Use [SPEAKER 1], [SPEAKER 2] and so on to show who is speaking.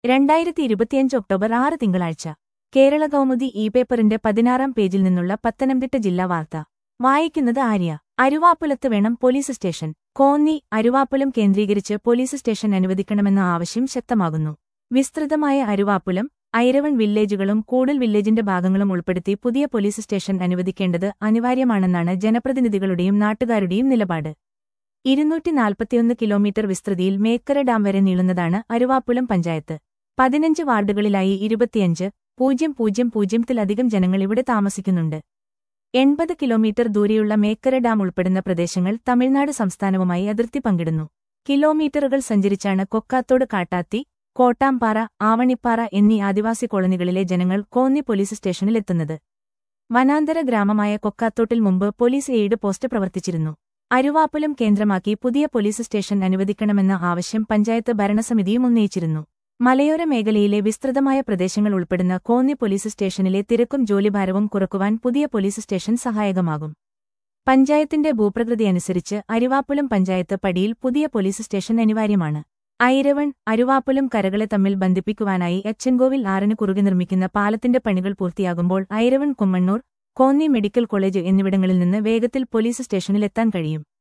[SPEAKER 1] രണ്ടായിരത്തി ഇരുപത്തിയഞ്ച് ഒക്ടോബർ ആറ് തിങ്കളാഴ്ച കേരള കൗമുദി ഇ പേപ്പറിന്റെ പതിനാറാം പേജിൽ നിന്നുള്ള പത്തനംതിട്ട ജില്ലാ വാർത്ത വായിക്കുന്നത് ആര്യ അരുവാപ്പുലത്ത് വേണം പോലീസ് സ്റ്റേഷൻ കോന്നി അരുവാപ്പുലം കേന്ദ്രീകരിച്ച് പോലീസ് സ്റ്റേഷൻ അനുവദിക്കണമെന്ന ആവശ്യം ശക്തമാകുന്നു വിസ്തൃതമായ അരുവാപ്പുലം ഐരവൺ വില്ലേജുകളും കൂടൽ വില്ലേജിന്റെ ഭാഗങ്ങളും ഉൾപ്പെടുത്തി പുതിയ പോലീസ് സ്റ്റേഷൻ അനുവദിക്കേണ്ടത് അനിവാര്യമാണെന്നാണ് ജനപ്രതിനിധികളുടെയും നാട്ടുകാരുടെയും നിലപാട് ഇരുന്നൂറ്റി നാൽപ്പത്തിയൊന്ന് കിലോമീറ്റർ വിസ്തൃതിയിൽ മേക്കര ഡാം വരെ നീളുന്നതാണ് അരുവാപ്പുലം പഞ്ചായത്ത് പതിനഞ്ച് വാർഡുകളിലായി ഇരുപത്തിയഞ്ച് പൂജ്യം പൂജ്യം പൂജ്യത്തിലധികം ജനങ്ങൾ ഇവിടെ താമസിക്കുന്നുണ്ട് എൺപത് കിലോമീറ്റർ ദൂരെയുള്ള മേക്കര ഡാം ഉൾപ്പെടുന്ന പ്രദേശങ്ങൾ തമിഴ്നാട് സംസ്ഥാനവുമായി അതിർത്തി പങ്കിടുന്നു കിലോമീറ്ററുകൾ സഞ്ചരിച്ചാണ് കൊക്കാത്തോട് കാട്ടാത്തി കോട്ടാംപാറ ആവണിപ്പാറ എന്നീ ആദിവാസി കോളനികളിലെ ജനങ്ങൾ കോന്നി പോലീസ് സ്റ്റേഷനിലെത്തുന്നത് വനാന്തര ഗ്രാമമായ കൊക്കാത്തോട്ടിൽ മുമ്പ് പോലീസ് എയ്ഡ് പോസ്റ്റ് പ്രവർത്തിച്ചിരുന്നു അരുവാപ്പുലം കേന്ദ്രമാക്കി പുതിയ പോലീസ് സ്റ്റേഷൻ അനുവദിക്കണമെന്ന ആവശ്യം പഞ്ചായത്ത് ഭരണസമിതിയും ഉന്നയിച്ചിരുന്നു മലയോര മേഖലയിലെ വിസ്തൃതമായ പ്രദേശങ്ങൾ ഉൾപ്പെടുന്ന കോന്നി പോലീസ് സ്റ്റേഷനിലെ തിരക്കും ജോലിഭാരവും കുറക്കുവാൻ പുതിയ പോലീസ് സ്റ്റേഷൻ സഹായകമാകും പഞ്ചായത്തിന്റെ ഭൂപ്രകൃതി അനുസരിച്ച് അരുവാപ്പുലം പഞ്ചായത്ത് പടിയിൽ പുതിയ പോലീസ് സ്റ്റേഷൻ അനിവാര്യമാണ് ഐരവൺ അരുവാപ്പുലം കരകളെ തമ്മിൽ ബന്ധിപ്പിക്കുവാനായി എച്ചൻകോവിൽ ആറിന് കുറുകെ നിർമ്മിക്കുന്ന പാലത്തിന്റെ പണികൾ പൂർത്തിയാകുമ്പോൾ ഐരവൺ കുമ്മണ്ണൂർ കോന്നി മെഡിക്കൽ കോളേജ് എന്നിവിടങ്ങളിൽ നിന്ന് വേഗത്തിൽ പോലീസ് സ്റ്റേഷനിലെത്താൻ കഴിയും